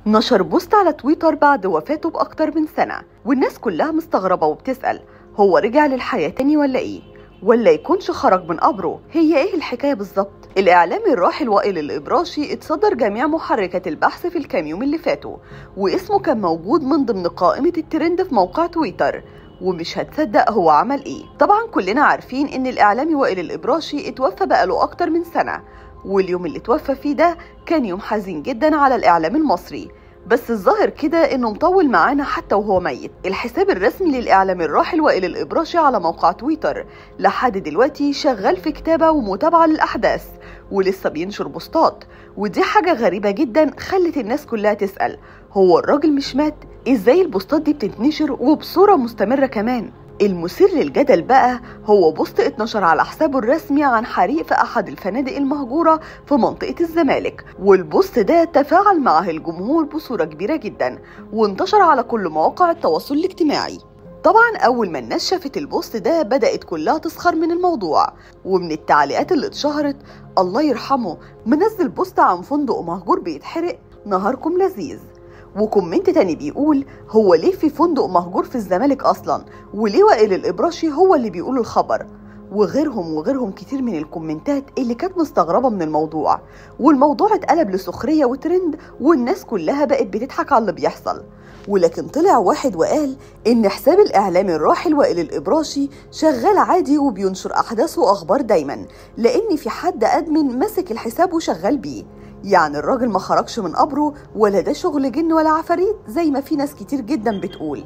نشر بوست على تويتر بعد وفاته بأكتر من سنة والناس كلها مستغربة وبتسأل هو رجع للحياة تاني ولا إيه؟ ولا يكونش خرج من قبره هي إيه الحكاية بالظبط؟ الإعلامي الراحل وائل الإبراشي اتصدر جميع محركات البحث في الكام يوم اللي فاتوا واسمه كان موجود من ضمن قائمة الترند في موقع تويتر ومش هتصدق هو عمل ايه طبعا كلنا عارفين ان الاعلامي وائل الابراشي اتوفى بقاله اكتر من سنه واليوم اللي توفى فيه ده كان يوم حزين جدا على الاعلام المصري بس الظاهر كده انه مطول معانا حتى وهو ميت الحساب الرسمي للاعلام الراحل وائل الابراشي على موقع تويتر لحد دلوقتي شغال في كتابه ومتابعه للاحداث ولسه بينشر بوستات ودي حاجه غريبه جدا خلت الناس كلها تسال هو الراجل مش مات ازاي البوستات دي بتتنشر وبصوره مستمره كمان المثير للجدل بقى هو بوست اتنشر على حسابه الرسمي عن حريق في احد الفنادق المهجوره في منطقه الزمالك والبوست ده تفاعل معه الجمهور بصوره كبيره جدا وانتشر على كل مواقع التواصل الاجتماعي طبعا اول ما الناس شافت البوست ده بدات كلها تسخر من الموضوع ومن التعليقات اللي اتشهرت الله يرحمه منزل بوست عن فندق مهجور بيتحرق نهاركم لذيذ وكومنت تاني بيقول هو ليه في فندق مهجور في الزمالك اصلا وليه وائل الابراشي هو اللي بيقول الخبر وغيرهم وغيرهم كتير من الكومنتات اللي كانت مستغربه من الموضوع والموضوع اتقلب لسخريه وترند والناس كلها بقت بتضحك على اللي بيحصل ولكن طلع واحد وقال ان حساب الاعلامي الراحل وائل الابراشي شغال عادي وبينشر احداث واخبار دايما لان في حد ادمن ماسك الحساب وشغال بيه يعني الراجل ما خرجش من قبره ولا ده شغل جن ولا عفاريت زي ما في ناس كتير جدا بتقول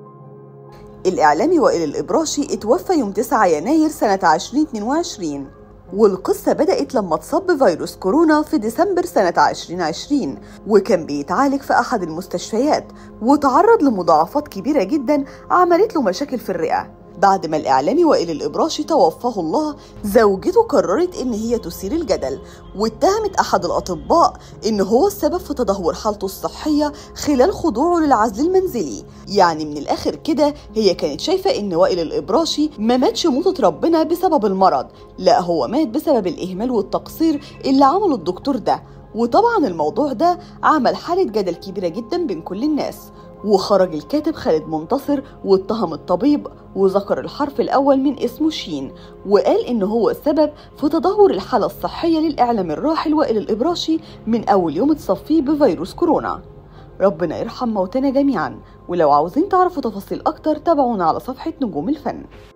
الإعلامي وائل الإبراشي اتوفى يوم 9 يناير سنة 2022 والقصة بدأت لما اتصاب بفيروس كورونا في ديسمبر سنة 2020 وكان بيتعالج في أحد المستشفيات وتعرض لمضاعفات كبيرة جدا عملت له مشاكل في الرئة بعد ما الإعلامي وائل الإبراشي توفاه الله زوجته قررت إن هي تثير الجدل واتهمت أحد الأطباء إن هو السبب في تدهور حالته الصحية خلال خضوعه للعزل المنزلي يعني من الآخر كده هي كانت شايفة إن وائل الإبراشي ما ماتش موتة ربنا بسبب المرض لا هو مات بسبب الإهمال والتقصير اللي عمله الدكتور ده وطبعا الموضوع ده عمل حالة جدل كبيرة جدا بين كل الناس وخرج الكاتب خالد منتصر واتهم الطبيب وذكر الحرف الأول من اسمه شين وقال إن هو السبب في تدهور الحالة الصحية للإعلام الراحل وائل الإبراشي من أول يوم اتصاب فيه بفيروس كورونا ربنا يرحم موتنا جميعا ولو عاوزين تعرفوا تفاصيل أكتر تابعونا على صفحة نجوم الفن